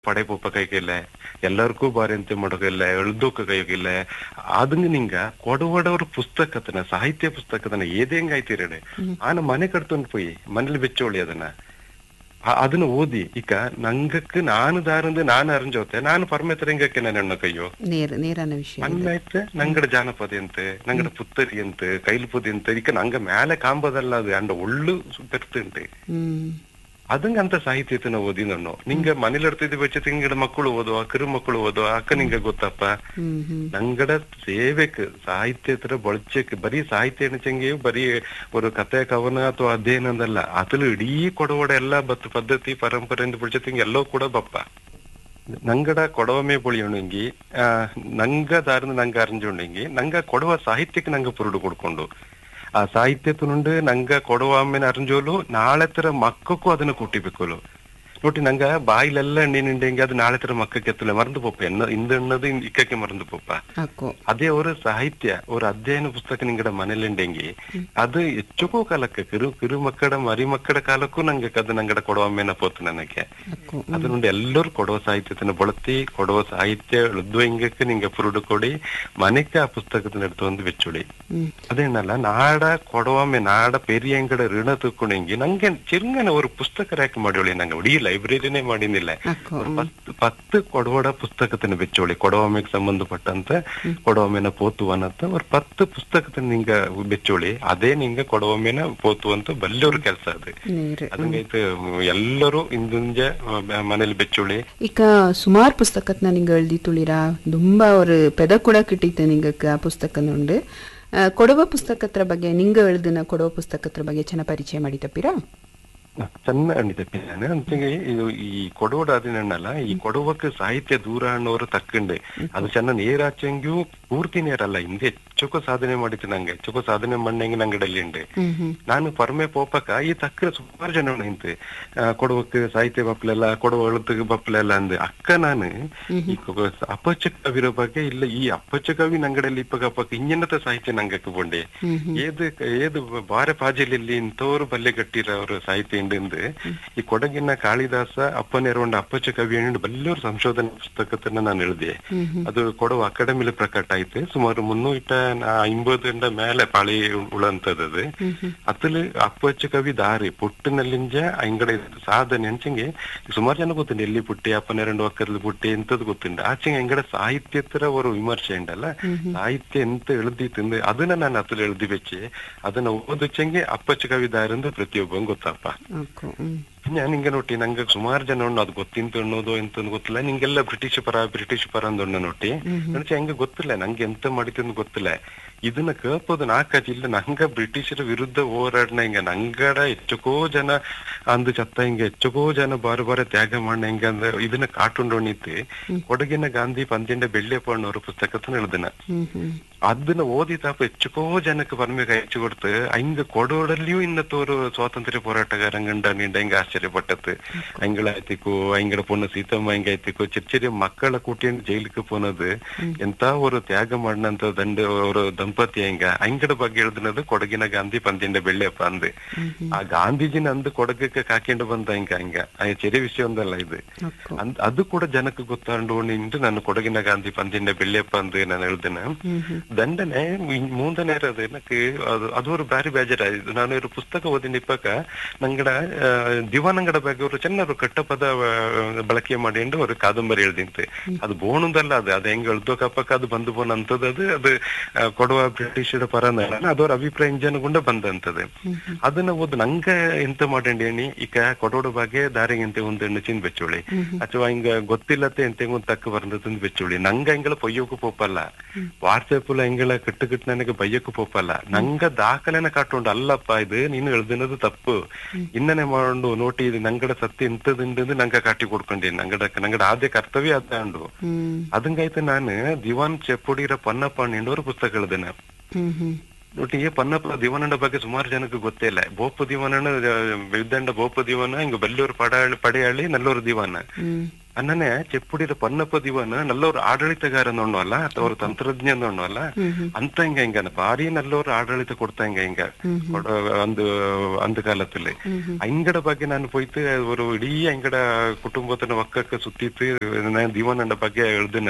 ಪಡೆ ಪೋಪ ಕೈಗಿಲ್ಲ ಎಲ್ಲರಿಗೂ ಬಾರಿ ಅಂತ ಮಾಡೋಕಿಲ್ಲ ಎಳ್ದೋಕ ಕೈಗಿಲ್ಲ ಅದನ್ನ ನಿಂಗ ಕೊಡವಡವ್ರ ಪುಸ್ತಕತನ ಸಾಹಿತ್ಯ ಪುಸ್ತಕತನ ಏದೇಂಗ್ ಆಯ್ತಿರಡೆ ಆನ ಮನೆ ಕಟ್ತೊಂಡ್ ಪೋಯಿ ಮನೇಲಿ ಬೆಚ್ಚೋಳಿ ಅದನ್ನ ಆ- ಅದನ್ನ ಓದಿ ಈಗ ನಂಗಕ್ಕೆ ನಾನು ದಾರಂದು ನಾನು ಅರಂಜೋತೆ ನಾನು ಪರಮೇತರಂಗಕ್ಕೆ ನಾನು ಎಣ್ಣ ಕೈಯೋ ನೇರ ನೇರನ ವಿಷಯ ಇದು. ಅನ್ನಾಯ್ತು ನಂಗಡ ಜಾನಪದ ಅಂತ ನಂಗಡ ಪುತ್ತರಿ ಅಂತ ಕೈಲ್ಪುದಿ ಅಂತ ಈಗ ನಂಗ ಮೇಲೆ ಕಾಂಬದಲ್ಲ ಅದು ಅಂಡ ಒಳ್ಳು ಬೆರ್ತುಂಟು ಹ್ಮ್ ಅದಂಗ ಅಂತ ಸಾಹಿತ್ಯತನ ಓದಿ ನಾನು ನಿಂಗ ಮನೇಲಿ ಇಡ್ತಿದ್ದ ಬೆಚ್ಚ ತಿಂಗಡ ಮಕ್ಕಳು ಓದುವ ಕಿರು ಮಕ್ಕಳು ಓದುವ ಅಕ್ಕ ನಿಂಗ ಗೊತ್ತಪ್ಪ ಹ್ಮ್ ಹ್ಮ್ ನಂಗಡ ಸೇವೆಕ್ ಸಾಹಿತ್ಯತರ ಬಳಚಕ್ ಬರೀ ಸಾಹಿತ್ಯ ಎಣಿಸಂಗೆ ಬರೀ ஒரு ಕಥೆ ಕವನ ಅಥವಾ ಅಧ್ಯಯನ ಅಂದಲ್ಲ ಅದ್ರಲ್ಲಿ ಇಡೀ ಕೊಡವಡ ಎಲ್ಲ ಬತ್ತು ಪದ್ಧತಿ ಪರಂಪರೆಯಿಂದ ಬಳಚತಿಂಗ್ ಎಲ್ಲೋ ಕೂಡ ಬಪ್ಪ ನಂಗಡ ಕೊಡವಮೆ ಬೊಳಿಯೋಣಂಗಿ ಆ ನಂಗ ದಾರಿನ ನಂಗ ಅರಿಂಜೋಣಂಗಿ ನಂಗ ಕೊಡವ ಸಾಹಿತ್ಯಕ್ಕೆ ನಂಗ ಪುರುಡು ಕೊಡ್ಕೊಂಡು ಆ ಸಾಹಿತ್ಯತನುಂಡು ನಂಗ ಕೊಡವ ಅಮ್ಮೆನ ಅರಿಂಜೋಲು ನಾಳೆ ತರ ಮಕ್ಕಕ್ಕೂ ಅದನ್ನ ಕೊಟ್ಟಿಬೇಕಲು ನೋಡಿ ನಂಗ ಬಾಯಿಲೆಲ್ಲ ಎಣ್ಣೆನಿಂಡೆಂಗೆ ಅದು ನಾಳೆ ತರ ಮಕ್ಕಕ್ಕೆ ಎತ್ತಲೆ ಮರಂದು ಪೋಪ ಎನ್ನ ಇಂದ ಎಣ್ಣದು ಇಕ್ಕಕ್ಕೆ ಮರಂದು ಪೋಪ ಅಕ್ಕೋ ಅದೇ ஒரு ಸಾಹಿತ್ಯ ஒரு ಅಧ್ಯಯನ ಪುಸ್ತಕ ನಿಂಗಡ ಮನೇಲಿಂಡೆಂಗಿ ಅದು ಹೆಚ್ಚುಕೋ ಕಾಲಕ್ಕೆ ಕಿರು ಕಿರು ಮಕ್ಕಳ ಮರಿ ಮಕ್ಕಳ ಕಾಲಕ್ಕೂ ನಂಗೆ ಅದು ನಂಗಡ ಕೊಡುವ ಮೇನ ಪೋತು ನನಗೆ ಅಕ್ಕೋ ಅದನ್ನುಂಡು ಎಲ್ಲರೂ ಕೊಡುವ ಸಾಹಿತ್ಯತನ ಬಳತಿ ಕೊಡುವ ಸಾಹಿತ್ಯ ಉದ್ವಂಗಕ್ಕೆ ನಿಂಗೆ ಪುರುಡು ಕೊಡಿ ಮನೆಗೆ ಆ ಪುಸ್ತಕದ എടുത്തു ಒಂದು വെച്ചുಳಿ ಹ್ಮ್ ಅದೇನಲ್ಲ ನಾಡ ಕೊಡವಮ್ಮೆ ನಾಡ ಪೆರಿಯಂಗಡ ಋಣ ತುಕ್ಕುಣಂಗಿ ನಂಗೆ ಚೆರುಂಗನ ஒரு ಪುಸ್ತಕ ರ್ಯಾಕ್ ಮಾಡಿವಳಿ ನಂಗೆ ಇಡೀ ಲೈಬ್ರರಿನೇ ಮಾಡಿನಿಲ್ಲ ಅಕ್ಕೋ ஒரு பத்து பத்து கொடவோட புஸ்தகத்தின வெச்சோಳಿ ಕೊಡವಮ್ಮೆಗೆ ಸಂಬಂಧಪಟ್ಟಂತ ಕೊಡವಮ್ಮೆನ ಪೋತುವನಂತ ஒரு ಪತ್ತು ಪುಸ್ತಕത്തിന് ನಿಂಗ ಬೆಚ್ಚೋಳಿ ಅದೇ ನಿಂಗ ಕೊಡವಮ್ಮೆನ ಪೋತುವಂತ ಬಲ್ಲೂರ್ ಕೆಲಸ ಅದು ನೇರ ಅದಂಗೈತೆ ಎಲ್ಲರೂ ಇಂದುಂಜ ಮನೇಲಿ ಬೆಚ್ಚೋಳಿ ಈಗ ಸುಮಾರು ಪುಸ್ತಕತ್ನ ನಿಂಗೆ ಎಳ್ದಿ ತುಳಿರಾ ತುಂಬ ஒரு ಪೆದ ಕೂಡ ಕಿಟ್ಟಿತ್ತೆ ನಿಂಗಕ್ಕೆ ಆ ಪುಸ್ತಕನುಂಡು ಆ, ಕೊಡುವ ಪುಸ್ತಕತ್ರ ಬಗ್ಗೆ ನಿಂಗೆ ಎಳ್ದಿನ ಕೊಡುವ ಪುಸ್ತಕತ್ರ ಬಗ್ಗೆ ಚೆನ್ನಾಗಿ ಪರಿಚಯ ಮಾಡಿ ತಪ್ಪಿರಾ ಚೆನ್ನ ಅಣಿತಪ್ಪಿ ನಾನು ಅಂತಿಗೆ ಇದು ಈ ಕೊಡೋಡ ಅದೇನಲ್ಲ ಈ ಕೊಡವಕ್ಕೆ ಸಾಹಿತ್ಯ ದೂರ ಅನ್ನೋರು ತಕ್ಕಂಡೆ ಅದು ಚೆನ್ನ ನೇರಾಚಂಗ್ಯೂ ಪೂರ್ತಿ ನೇರಲ್ಲ ಹಿಂದೆ ಹೆಚ್ಚುಕೋ ಸಾಧನೆ ಮಾಡಿತ್ತು ನಂಗೆ ಹೆಚ್ಚುಕೋ ಸಾಧನೆ ಮಣ್ಣಂಗೆ ನಂಗಡಲ್ಲಿ ಉಂಡೆ ಹ್ಮ್ ಹ್ಮ್ ನಾನು ಪರಮೆ ಪೋಪಕ ಈ ತಕ್ಕ ಸುಮಾರು ಜನ ನಿಂತು ಕೊಡವಕ್ಕೆ ಸಾಹಿತ್ಯ ಬಪ್ಲೆಲ್ಲ ಕೊಡುವ ಅಳುತ್ತಿಗೆ ಬಪ್ಲೆಲ್ಲ ಅಂದೆ ಅಕ್ಕ ನಾನು ಈ ಕೊ- ಅಪಚ ಕವಿರ ಬಗ್ಗೆ ಇಲ್ಲ ಈ ಅಪಚ ಕವಿ ನಂಗಡಲ್ಲಿ ಇಪ್ಪಗ ಅಪ್ಪಕ್ಕ ಇನ್ನೆನ್ನತ ಸಾಹಿತ್ಯ ನಂಗಕ್ಕೆ ಬಂಡೆ ಹ್ಮ್ ಹ್ಮ್ ಏದು ಏದು ಬಾರ ಪಾಜಲಿಯಲ್ಲಿ ಇಂಥವ್ರು ಬಲ್ಲೆ ಕಟ್ಟಿರೋರು ಸಾಹಿತ್ಯ ಇಂದು ಈ ಕೊಡಗಿನ ಕಾಳಿದಾಸ ಅಪ್ಪನೇರೊಂಡ ಅಪ್ಪಚ್ಚ ಕವಿ ಎಂದು ಬಲ್ಲೂರು ಸಂಶೋಧನೆ ಪುಸ್ತಕತನ್ನ ನಾನು ಎಳ್ದೆ ಹ್ಮ್ ಹ್ಮ್ ಅದು ಕೊಡವ ಅಕಾಡೆಮಿಲಿ ಪ್ರಕಟ ಆಯ್ತು ಸುಮಾರು ಮುನ್ನೂಟ ಐಂಬತ್ತರಿಂದ ಮೇಲೆ ಪಾಳಿ ಉಳಂತದ್ದು ಅದು ಹ್ಮ್ ಹ್ಮ್ ಅತ್ತಲು ಅಪ್ಪಚ್ಚ ಕವಿ ದಾರಿ ಪುಟ್ಟಿನಲ್ಲಿಂಜ ಅಂಗಡಿ ಸಾಧನೆ ಅಂಚಂಗೆ ಸುಮಾರು ಜನ ಗೊತ್ತುಂಡು ಎಲ್ಲಿ ಪುಟ್ಟಿ ಅಪ್ಪನ ಎರಡು ಒಕ್ಕರ್ಲು ಪುಟ್ಟಿ ಎಂತದ್ದು ಗೊತ್ತುಂಡು ಆಚೆಗೆ ಅಂಗಡ ಸಾಹಿತ್ಯತರ ஒரு ವಿಮರ್ಶೆ ಉಂಟಲ್ಲ ಸಾಹಿತ್ಯ ಎಂತ ಎಳ್ದಿತ್ತು ಅದನ್ನ ನಾನು ಅತ್ತಲು ಎಳ್ದಿ ಬೆಚ್ಚಿ ಅದನ್ನ ಓದಚ್ಚಂಗೆ ಅಪ್ಪಚ್ಚ ಕವಿ ದಾರಿಂದ ಪ್ರತಿಯೊಬ್ಬಂಗ್ ಗೊತ್ತಪ್ಪ ಅಕ್ಕೋ ಹ್ಮ್ ഞാൻ ಹಿಂಗೆ ನೋಟಿ ನಂಗೆ ಸುಮಾರು ಜನ ಉಂಡು ಅದು ಗೊತ್ತಿಂತ ಅನ್ನೋದು ಎಂತ ಗೊತ್ತಿಲ್ಲ ನಿಂಗೆಲ್ಲ ಬ್ರಿಟಿಷ್ ಪರ ಬ್ರಿಟಿಷ್ ಪರ ಅಂದೊಂಡ ನೋಟಿ ನನಗೆ ಹಂಗೆ ಗೊತ್ತಿಲ್ಲ ನಂಗೆ ಎಂತ ಮಾಡಿತ್ತು ಅಂತ ಗೊತ್ತಿಲ್ಲ ಇದನ್ನ ಕೇಳ್ಬೋದು ನಾಲ್ಕಾಜಿ ಇಲ್ಲ ನಂಗ ಬ್ರಿಟಿಷರ ವಿರುದ್ಧ ಹೋರಾಡ್ನ ಹಿಂಗ ನಂಗಡ ಹೆಚ್ಚುಕೋ ಜನ ಅಂದು ಚತ್ತ ಹಿಂಗ ಹೆಚ್ಚುಕೋ ಜನ ಬಾರ ಬಾರ ತ್ಯಾಗ ಮಾಡ್ನ ಹಿಂಗ ಅಂದ್ರೆ ಇದನ್ನ ಕಾಟುಂಡೋಣಿತ್ತು ಕೊಡಗಿನ ಗಾಂಧಿ ಪಂದ್ಯಂಡ ಬೆಳ್ಳಿಯಪ್ಪಣ್ಣವ್ರ ಪುಸ್ತಕತನ எழுதின ಹ್ಮ್ ಹ್ಮ್ ಅದನ್ನ ಓದಿ ತಾಪ ಹೆಚ್ಚುಕೋ ಜನಕ್ಕೆ ಪರಮೇಗ ಹೆಚ್ಚು ಕೊಡ್ತು ಹಂಗ ಕೊಡೋಡಲ್ಲಿಯೂ ಇನ್ನತ್ತೋರು ಸ್ವಾತಂತ್ರ್ಯ ಹೋರಾಟಗಾರಂಗಂಡ ನಿಂಡ ಹಿಂಗ ಆಶ್ಚರ್ಯಪಟ್ಟತ್ತು ಹಂಗಳಾಯ್ತಿಕು ಹಂಗಡ ಪೊಣ್ಣ ಸೀತಮ್ಮ ಹಿಂಗಾಯ್ತಿಕು ಚಿಕ್ಕ ಚಿಕ್ಕ ಮಕ್ಕಳ ಕೂಟಿಯನ್ನು ಜೈಲಿಗೆ ಪೋನದು ಎಂತ ஒரு ತ್ಯಾಗ ಮಾಡಿನಂತ ದಂಡ ಅವರು ದಂಪತಿ ಹಿಂಗ ಹಂಗಡ ಬಗ್ಗೆ ಹೇಳ್ದಿನದು ಕೊಡಗಿನ ಗಾಂಧಿ ಪಂದ್ಯಂಡ ಬೆಳ್ಳಿಯಪ್ಪ ಅಂದು ಆ ಗಾಂಧೀಜಿನ ಅಂದು ಕೊಡಗಕ್ಕೆ ಕಾಕೊಂಡು ಬಂದ ಹಿಂಗ ಹಿಂಗ ಆ ಚೆರಿ ವಿಷಯ ಒಂದಲ್ಲ ಇದು ಅಕ್ಕೋ ಅಂದ್ ಅದು ಕೂಡ ಜನಕ್ಕೆ ಗೊತ್ತಾಂಡು ನಿಂದು ನಾನು ಕೊಡಗಿನ ಗಾಂಧಿ ಪಂದ್ಯಂಡ ಬೆಳ್ಳಿಯಪ್ಪ ಅಂದು ನಾನು ಹೇಳ್ದೇನ ಹ್ಮ್ ಹ್ಮ್ ದಂಡನೆ ಮೂಂದ ನೇರದ எனக்கு ಅದು ಅದು ஒரு ಬಾರಿ ಬೇಜಾರಾಯ್ತು ನಾನು ಇವರು ಪುಸ್ತಕ ಓದಿನ ಇಪ್ಪಕ ನಂಗಡ ಆ, ದಿವಾನಂಗಡ ಬಗ್ಗೆ ಅವರು ಚೆನ್ನರು ಕಟ್ಟಪದ ಆ, ಬಳಕೆ ಮಾಡಿಕೊಂಡು ಅವರು ಕಾದಂಬರಿ ಎಳ್ದಿಂತೆ ಅದು ಬೋಣದಲ್ಲ ಅದು ಅದು ಹೆಂಗ್ ಎಳ್ದೋಕಪ್ಪಕ ಅದು ಬಂದು ಬೋನ್ ಅಂತದ್ದು ಅದು ಅದು ಆ, ಕೊಡುವ ಬ್ರಿಟಿಷರ ಪರ ಅದವ್ರ ಅಭಿಪ್ರಾಯ ಇಂಜನಗುಂಡ ಬಂದಂತದ್ದು ಅದನ್ನ ಓದು ನಂಗ ಎಂತ ಮಾಡಂಡಿ ಏನಿ ಈಗ ಕೊಡೋಡ ಬಗ್ಗೆ ದಾರಿಗೆಂತೆ ಒಂದು ಎಣ್ಣೆ ಚಿಂದ್ ಬೆಚ್ಚೋಳಿ ಅಥವಾ ಹಿಂಗ ಗೊತ್ತಿಲ್ಲತ್ತೆ ಎಂತೆಂಗ್ ಒಂದು ತಕ್ಕ ಬರಂದದ್ದು ಬೆಚ್ಚೋಳಿ ನಂಗ ಹಿಂಗೆಲ್ಲ ಪೊಯ್ಯೋಕು ಪೋಪಲ್ಲ ವಾಟ್ಸಪ್ ಹಿಂಗೆಲ್ಲ ಕಟ್ಟು ಕಟ್ಟು ನನಗೆ ಬೈಯಕ್ಕೂ ಪೋಪಲ್ಲ ನಂಗ ದಾಖಲೆನ ಕಾಟುಂಡು ಅಲ್ಲಪ್ಪ ಇದು ನೀನು ಎಳ್ದಿನದು ತಪ್ಪು ಇನ್ನನೆ ಮಾಡು ನೋಟಿ ಇದು ನಂಗಡ ಸತ್ಯ ಇಂಥದ್ದು ನಂಗ ಕಾಟಿ ಕೊಡ್ಕೊಂಡಿ ನಂಗಡ ನಂಗಡ ಆದ್ಯ ಕರ್ತವ್ಯ ಅದ ಅಂಡು ಹ್ಮ್ ಅದಂಗಾಯ್ತು ನಾನು ದಿವಾನ್ ಚೆಪ್ಪುಡಿರ ಪನ್ನಪ್ಪ ನಿಂಡೋರು ಪುಸ್ತಕ ಎಳ್ದೇನ ಹ್ಮ್ ಹ್ಮ್ ಒಟ್ಟಿಗೆ ಪನ್ನಪ್ಪ ದಿವಾನಂಡ ಬಗ್ಗೆ ಸುಮಾರು ಜನಕ್ಕೆ ಗೊತ್ತೇ ಇಲ್ಲ ಬೋಪ ದಿವಾನ ವಿದ್ದಂಡ ಬೋಪ ದಿವಾನ ಹಿಂಗ ಬಲ್ಲೂರು ಪಡಾಳಿ ಪಡೆಯಾಳಿ ನಲ್ಲೂರು ದಿವಾನ ಹ್ಮ್ ಅನ್ನನೆ ಚೆಪ್ಪುಡಿರ ಪನ್ನಪ್ಪ ದಿವನ ನಲ್ಲೊರು ಆಡಳಿತಗಾರನೊಣ್ಣು ಅಲ್ಲ ಅಥವಾ ಅವ್ರ ತಂತ್ರಜ್ಞನೊಣ್ಣು ಅಲ್ಲ ಅಂತ ಹಿಂಗ ಹಿಂಗ ಬಾರಿ ನಲ್ಲೊರು ಆಡಳಿತ ಕೊಡ್ತಾ ಹಿಂಗ ಹಿಂಗ ಕೊಡ- ಒಂದು ಅಂದ ಕಾಲದಲ್ಲಿ ಅಂಗಡ ಬಗ್ಗೆ ನಾನು போயிட்டு ஒரு ಇಡೀ ಅಂಗಡ ಕುಟುಂಬತನ ಒಕ್ಕಕ್ಕ ಸುತ್ತಿತ್ತು ನಾನು ದಿವಾನಂಡ ಬಗ್ಗೆ ಎಳ್ದನ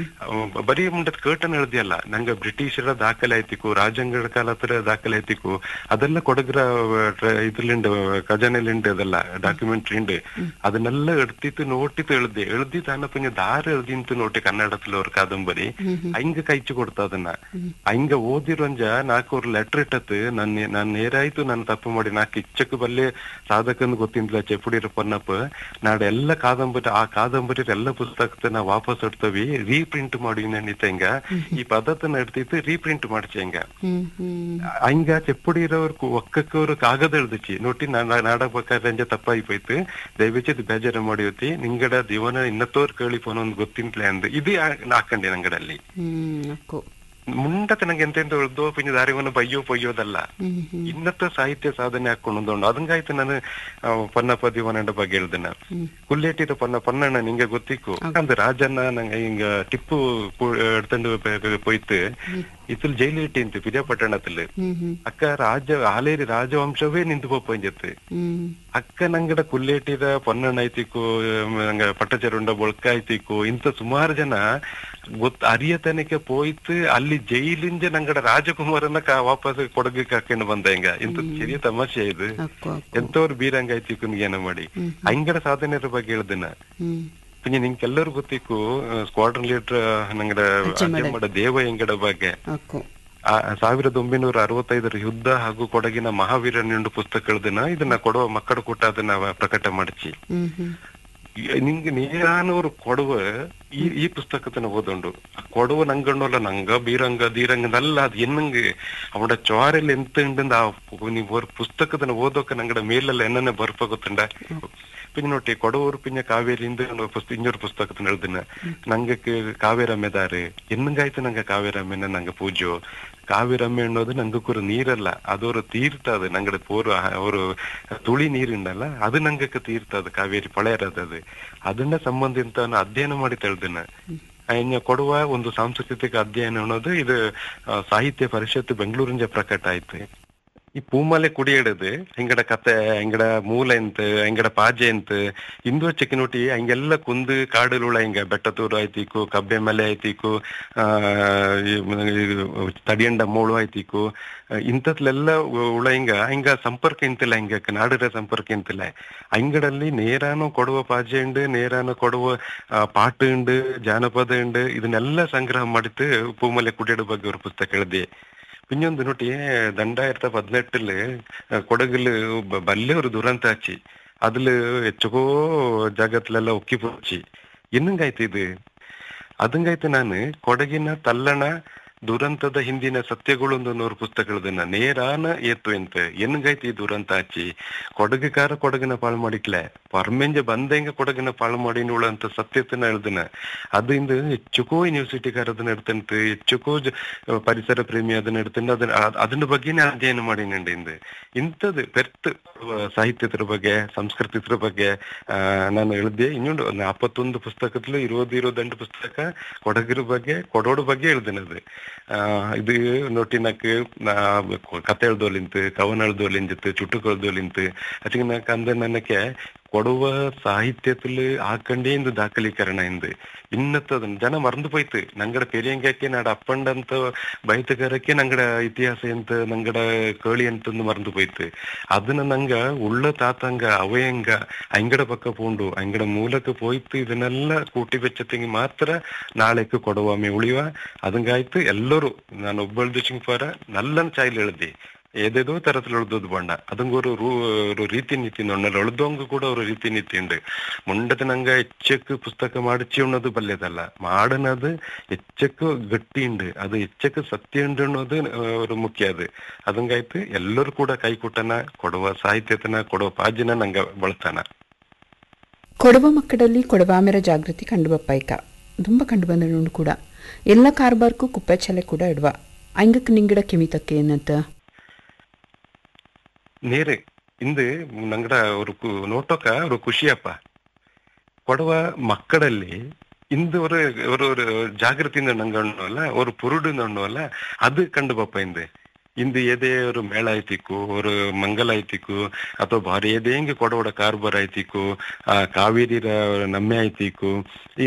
ಬರೀ ಮುಂಡದ ಕೇಟನ್ ಎಳ್ದಿಯಲ್ಲ ನಂಗ ಬ್ರಿಟಿಷರ ದಾಖಲೆ ಐತಿಕು ರಾಜಂಗಡ ಕಾಲತ್ರ ದಾಖಲೆ ಐತಿಕು ಅದೆಲ್ಲ ಕೊಡಗ್ರ ಇದ್ರಲಿಂಡ್ ಖಜಾನೆಲಿಂಡ್ ಅದೆಲ್ಲ ಡಾಕ್ಯುಮೆಂಟ್ರಿ ഉണ്ട് ಅದನ್ನೆಲ್ಲ എടുത്തിട്ട് നോട്ടിത്ത് എഴുതി എഴുതി തന്നെ പിന്നെ ധാര എഴുതിಂತು ನೋಟಿ ಕನ್ನಡದಲ್ಲಿ ಅವ್ರ ಕಾದಂಬರಿ ಹಂಗ ಕೈಚು ಕೊಡ್ತಾ ಅದನ್ನ ಹಂಗ ಓದಿರೋಂಜ ನಾಲ್ಕು ಅವ್ರ ಲೆಟರ್ ಇಟ್ಟತ್ ನನ್ ನಾನ್ ನೇರಾಯ್ತು ನಾನು ತಪ್ಪು ಮಾಡಿ ನಾಲ್ಕು ಇಚ್ಚಕ್ ಬಲ್ಲೆ ಸಾಧಕಂದ್ ಗೊತ್ತಿಂದ್ಲ ಚೆಪ್ಪುಡಿರ ಪೊನ್ನಪ್ಪ ನಾಡ್ ಎಲ್ಲ ಕಾದಂಬರಿ ಆ ಕಾದಂಬರಿ ಎಲ್ಲ ಪುಸ್ತಕದ ನಾ ವಾಪಸ್ ಇಡ್ತವಿ ರೀಪ್ರಿಂಟ್ ಮಾಡಿ ನಡೀತ ಹಿಂಗ ಈ ಪದತನ ಎಡ್ತಿತ್ತು ರೀಪ್ರಿಂಟ್ ಮಾಡ್ಚೆ ಹಿಂಗ ಹ್ಮ್ ಹ್ಮ್ ಹಂಗ ಚೆಪ್ಪುಡಿರವ್ರ ಒಕ್ಕಕ್ಕವ್ರು ಕಾಗದ ಎಳ್ದಿಚ್ಚಿ ನೋಟಿ ನಾಡಬೇಕಾದ್ರೆ ತಪ್ಪಾಗಿ போಯ್ತು ದಯವಿಟ್ಟು ಇದು ಬೇಜಾರ ಮಾಡಿಯುತ್ತಿ ನಿಂಗಡ ದಿವನ ಇನ್ನತ್ತೋರ್ ಕೇಳಿ ಫೋನ್ ಒಂದು ಗೊತ್ತಿಂಟ್ಲೆ ಅಂದ್ ಇದು ಹಾಕಂಡೆ ನಂಗಡಲ್ಲಿ ಹ್ಮ್ ಅಕ್ಕು ಮುಂಡತೆ ನಂಗೆ ಎಂತೆಂತ ಉಳ್ದೋ ಪಿಂಜ ದಾರಿವನ್ನ ಬಯ್ಯೋ ಪೊಯ್ಯೋದಲ್ಲ ಹ್ಮ್ ಹ್ಮ್ ಇನ್ನತ್ತ ಸಾಹಿತ್ಯ ಸಾಧನೆ ಹಾಕೊಂಡು ಅದಂಗಾಯ್ತು ನಾನು ಆ, ಪನ್ನಪ್ಪ ದಿವಾನಂಡ ಬಗ್ಗೆ ಹೇಳ್ದನ ಕುಲ್ಲೇಟಿದ ಪನ್ನ ಪನ್ನಣ್ಣ ನಿಂಗೆ ಗೊತ್ತಿಕ್ಕು ಅಂದ್ ರಾಜಣ್ಣ ನಂಗೆ ಹಿಂಗ ಟಿಪ್ಪು ಕು- ಎಡ್ತಂಡು ಪೆ- ಪೆ- ಪೋಯ್ತು ಇತ್ತಲ್ ಜೈಲು ಇಟ್ಟಿಂತು ಪಿರಿಯಾಪಟ್ಟಣದಲ್ಲಿ ಹ್ಮ್ ಹ್ಮ್ ಅಕ್ಕ ರಾಜ ಆಲೇರಿ ರಾಜವಂಶವೇ ನಿಂತು ಪೋಪಂಜತ್ತು ಹ್ಮ್ ಅಕ್ಕ ನಂಗಡ ಕುಲ್ಲೇಟಿದ ಪೊನ್ನಣ್ಣ ಐತಿಕು ನಂಗ ಪಟ್ಟಚರುಂಡ ಬೊಳ್ಕ ಐತಿಕು ಇಂತ ಸುಮಾರು ಜನ ಗೊತ್ತ ಅರಿಯತನಕ್ಕೆ ಪೋಯ್ತು ಅಲ್ಲಿ ಜೈಲಿಂದ ನಂಗಡ ರಾಜಕುಮಾರನ ಕಾ ವಾಪಸ್ ಕೊಡಗಕ್ಕೆ ಹಾಕೊಂಡು ಬಂದ ಹಿಂಗ ಇಂತ ಸಿರಿಯ ತಮಾಷೆ ಇದು ಅಕ್ಕು ಅಕ್ಕು ಎಂತವ್ರು ಬೀರಂಗ ಐತಿಕು ಏನ ಮಾಡಿ ಹಂಗಡ ಸಾಧನೆರ ಬಗ್ಗೆ ಹೇಳ್ದನ ಹ್ಮ್ പിന്നെ ನಿಂಗೆ ಎಲ್ಲರೂ ಗೊತ್ತಿಕ್ಕು ಸ್ಕ್ವಾಡ್ರನ್ ಲೀಡರ್ ನಂಗಡ ಅಜ್ಜಮ್ಮಡ ದೇವ ಎಂಗಡ ಬಗ್ಗೆ ಅಕ್ಕು ಆ ಸಾವಿರದ ಒಂಬೈನೂರ ಅರವತ್ತೈದರ ಯುದ್ಧ ಹಾಗೂ ಕೊಡಗಿನ ಮಹಾವೀರ ನಿಂಡು ಪುಸ್ತಕಗಳದನ್ನ ಇದನ್ನ ಕೊಡುವ ಮಕ್ಕಳ ಕೂಟ ಅದನ್ನ ಪ್ರಕಟ ಮಾಡಿಸಿ ಹ್ಮ್ ಹ್ಮ್ ನಿಂಗೆ ನೇರಾನವರು ಕೊಡುವ ಈ ಈ ಪುಸ್ತಕತನ ಓದುಂಡು ಆ ಕೊಡುವ ನಂಗಣ್ಣಲ್ಲ ನಂಗ ಬೀರಂಗ ದೀರಂಗದಲ್ಲ ಅದು ಎನ್ನಂಗೆ ಅವಡ ಚೋರೆಲ್ಲ ಎಂತ ಉಂಡಂದ ಆ ನೀವು ஒரு ಪುಸ್ತಕದನ್ನ ಓದೋಕ ನಂಗಡ ಮೇಲೆಲ್ಲ ಎನ್ನ ಬರ್ಪ ಗೊತ್ತುಂಡ പിന്നെ നോട്ടി കൊടവൂർ പിന്നെ കാവേരി ഇന്ത് ഇഞ്ഞൊരു പുസ്തകത്തിന് എഴുതുന്ന നങ്കക്ക് കാവേരമ്മದಾರು എന്നുങ്കാಯ್ತು ನಂಗೆ ಕಾವೇರಮ್ಮೆನ ನಂಗೆ ಪೂಜೋ ಕಾವೇರಮ್ಮೆ ಅನ್ನೋದು ನಂಗಕ್ಕೊರು ನೀರಲ್ಲ ಅದೊರು ತೀರ್ಥ ಅದು ನಂಗಡ ಪೂರ್ವ ಅವರು ತುಳಿ ನೀರುಂಡಲ್ಲ ಅದು ನಂಗಕ್ಕೆ ತೀರ್ಥ ಅದು ಕಾವೇರಿ ಪಳೆಯರದ ಅದು ಅದನ್ನ ಸಂಬಂಧಿತ ಅಧ್ಯಯನ ಮಾಡಿ ತೆಳ್ದನ ಇನ್ನು ಕೊಡುವ ಒಂದು ಸಾಂಸ್ಕೃತಿಕ ಅಧ್ಯಯನ ಅನ್ನೋದು ಇದು ಆ, ಸಾಹಿತ್ಯ ಪರಿಷತ್ ಬೆಂಗಳೂರಿಂದ ಪ್ರಕಟ ಆಯ್ತು ಈ ಪೂಮಲೆ ಕುಡಿಯಿಡದು ಹಿಂಗಡ ಕತೆ ಹಿಂಗಡ ಮೂಲ ಎಂತ ಹಿಂಗಡ ಪಾಜೆ ಎಂತ ಇಂದು ಚಿಕ್ಕನೋಟಿ ಹಿಂಗೆಲ್ಲ ಕುಂದು ಕಾಡಲುಳ ಹಿಂಗ ಬೆಟ್ಟತೂರು ಆಯ್ತಿಕು ಕಬ್ಬೆ ಮಲೆ ಆಯ್ತಿಕು ಆ ಈ ಮ- ಇದು ತಡಿಯಂಡ ಮೂಳು ಆಯ್ತಿಕು ಇಂಥದ್ಲೆಲ್ಲ ಉಳ ಹಿಂಗ ಹಿಂಗ ಸಂಪರ್ಕ ಇಂತಿಲ್ಲ ಹಿಂಗ ನಾಡಿರ ಸಂಪರ್ಕ ಇಂತಿಲ್ಲ ಅಂಗಡಲ್ಲಿ ನೇರಾನು ಕೊಡುವ ಪಾಜೆ ಉಂಡು ನೇರಾನು ಕೊಡುವ ಆ, ಪಾಟು ಉಂಡು ಜಾನಪದ ಉಂಡು ಇದನ್ನೆಲ್ಲ ಸಂಗ್ರಹ ಮಾಡಿತ್ತು ಪೂಮಲೆ ಕುಡಿಯಡ ಬಗ್ಗೆ ஒரு ಪುಸ್ತಕ எழுதி പിന്നൊന്ന് നോട്ടി രണ്ടായിരത്തി പതിനെട്ടില് കൊടകില് ബ- വലിയ ഒരു ദുരന്താച്ചി അതില് എച്ചകോ ജഗത്തിലെല്ലാം ഒക്കിപ്പോച്ചി എന്നുങ്കാಯ್ತು ಇದು ಅದಂಗಾಯ್ತು ನಾನು ಕೊಡಗಿನ ತಲ್ಲಣ ದುರಂತದ ಹಿಂದಿನ ಸತ್ಯಗಳು ಒಂದು ನೂರು ಪುಸ್ತಕಗಳದನ್ನ ನೇರಾನ ಏತು ಎಂತ ಎನ್ಗಾಯ್ತು ಈ ದುರಂತ ಆಚಿ ಕೊಡಗುಕಾರ ಕೊಡಗಿನ ಪಾಳು ಮಾಡಿಕ್ಲೆ ಪರ್ಮೆಂಜ ಬಂದಂಗ ಕೊಡಗಿನ ಪಾಳು ಮಾಡಿ ಅಂತ ಸತ್ಯತನ ಎಳ್ದನ ಅದು ಇಂದು ಹೆಚ್ಚುಕೋ ಯೂನಿವರ್ಸಿಟಿಗಾರ ಅದನ್ನ ಎಡ್ತಂತ ಹೆಚ್ಚುಕೋ ಜ- ಪರಿಸರ ಪ್ರೇಮಿ ಅದನ್ನ ಎಡ್ತಂಡು ಅದನ್ನ ಅದ್- ಅದನ್ನ ಬಗ್ಗೆನೇ ಅಧ್ಯಯನ ಮಾಡಿನಂಡು ಇಂದು ಇಂಥದ್ದು ಪೆರ್ತ್ ಸಾಹಿತ್ಯದ ಬಗ್ಗೆ ಸಂಸ್ಕೃತಿದ್ರ ಬಗ್ಗೆ ಆ, ನಾನು ಎಳ್ದೆ ಇನ್ನೊಂದು ನಾಪತ್ತೊಂದು ಪುಸ್ತಕದಲ್ಲಿ ಇರೋದು ಇರೋದಂಟು ಪುಸ್ತಕ ಕೊಡಗಿರ ಬಗ್ಗೆ ಕೊಡೋಡು ಬಗ್ಗೆ ಎಳ್ದಿನದು ಆ ಇದು ನೋಟಿನಕ್ ನಾ ಕತೆ ಎಳ್ದೋಲಿಂತು ಕವನ ಎಳ್ದೋಲಿಂಜಿತ್ತು ಚುಟುಕು ಎಳ್ದೋಲಿಂತು ಅದಕ್ಕೆ ನಾ ಕಂದ ನನಗೆ ಕೊಡುವ ಸಾಹಿತ್ಯത്തില് ആക്കണ്ടേ ಇಂದು ದಾಖಲೀಕರಣ ಇಂದು ಇನ್ನತ್ತ ಜನ ಮറந்து പോಯ್ತು ನಂಗಡ ಪೆರಿಯಂಗಕ್ಕೆ ನಾಡ ಅಪ್ಪಂಡಂತ ಬೈತಗಾರಕ್ಕೆ ನಂಗಡ ಇತಿಹಾಸ ಎಂತ ನಂಗಡ ಕೇಳಿ ಅಂತಂದು ಮறந்து പോಯ್ತು ಅದನ್ನ ನಂಗ ಉಳ್ಳ ತಾತಂಗ ಅವಯಂಗ ಅಂಗಡ ಪಕ್ಕ ಪೂಂಡು ಅಂಗಡ ಮೂಲಕ പോಯ್ತು ಇದನ್ನೆಲ್ಲ ಕೂಟಿ ಬೆಚ್ಚತ್ತಿಗೆ ಮಾತ್ರ ನಾಳೆக்கு ಕೊಡುವಾಮೆ ಉಳಿವ ಅದಂಗಾಯ್ತು ಎಲ್ಲರೂ ನಾನು ಒಬ್ಬಳ್ದು ಚಿಂಪಾರ ನಲ್ಲನ್ ಚಾಯ್ಲು ಎಳ್ದಿ ഏതേതോ തരത്തിൽ എഴുതത് വേണ്ട അതും ഒരു റൂ- ഒരു ರೀತಿ ನೀತಿ ಉಂಡಲ್ಲ ಎಳ್ದೋಂಗ ಕೂಡ ഒരു ರೀತಿ ನೀತಿ ഉണ്ട് ಮುಂಡದ ನಂಗ ಹೆಚ್ಚಕ್ಕೆ ಪುಸ್ತಕ ಮಾಡಿಚಿ ಉಣ್ಣದು ಬಲ್ಯದಲ್ಲ ಮಾಡನದು ಹೆಚ್ಚಕ್ಕೆ ಗಟ್ಟಿ ಉಂಡು ಅದು ಹೆಚ್ಚಕ್ಕೆ ಸತ್ಯ ಉಂಡು ಅನ್ನೋದು ಆ, ഒരു ಮುಖ್ಯ ಅದು ಅದಂಗಾಯ್ತು ಎಲ್ಲರೂ ಕೂಡ ಕೈಕುಟ್ಟನ ಕೊಡುವ ಸಾಹಿತ್ಯತನ ಕೊಡುವ ಪಾಜಿನ ನಂಗ ಬಳತಾನ ಕೊಡವ ಮಕ್ಕಳಲ್ಲಿ ಕೊಡವಾಮೆರ ಜಾಗೃತಿ ಕಂಡುಬಪ್ಪಾಯ್ಕ ತುಂಬ ಕಂಡು ಬಂದನು ಕೂಡ ಎಲ್ಲ ಕಾರ್ಬಾರ್ಕು ಕುಪ್ಪೆ ಚಲೆ ಕೂಡ ಇಡುವ ಅಂಗಕ್ಕೆ ನಿಂಗಿಡ ಕೆಮಿತಕ್ಕೆ ಏನಂತ ನೇರೆ ಇಂದು ನಂಗಡ ஒரு கு- ನೋಟೋಕ ஒரு ಖುಷಿಯಪ್ಪ ಕೊಡುವ ಮಕ್ಕಳಲ್ಲಿ ಇಂದು ஒரு ஒரு ஒரு ಜಾಗೃತಿಯಿಂದ ನಂಗಣ್ಣಲ್ಲ ஒரு ಪುರುಡು ಅಲ್ಲ ಅದು ಕಂಡು ಬಪ್ಪ ಇಂದು ಇಂದು ಎದೆ ஒரு ಮೇಳ ಐತಿಕ್ಕು ஒரு ಮಂಗಲ ಐತಿಕ್ಕು ಅಥವಾ ಬಾರಿ ಎದೆ ಹೆಂಗೆ ಕೊಡವಡ ಕಾರ್ಬಾರ್ ಐತಿಕ್ಕು ಆ ಕಾವೇರಿರ ನಮ್ಮೆ ಐತಿಕ್ಕು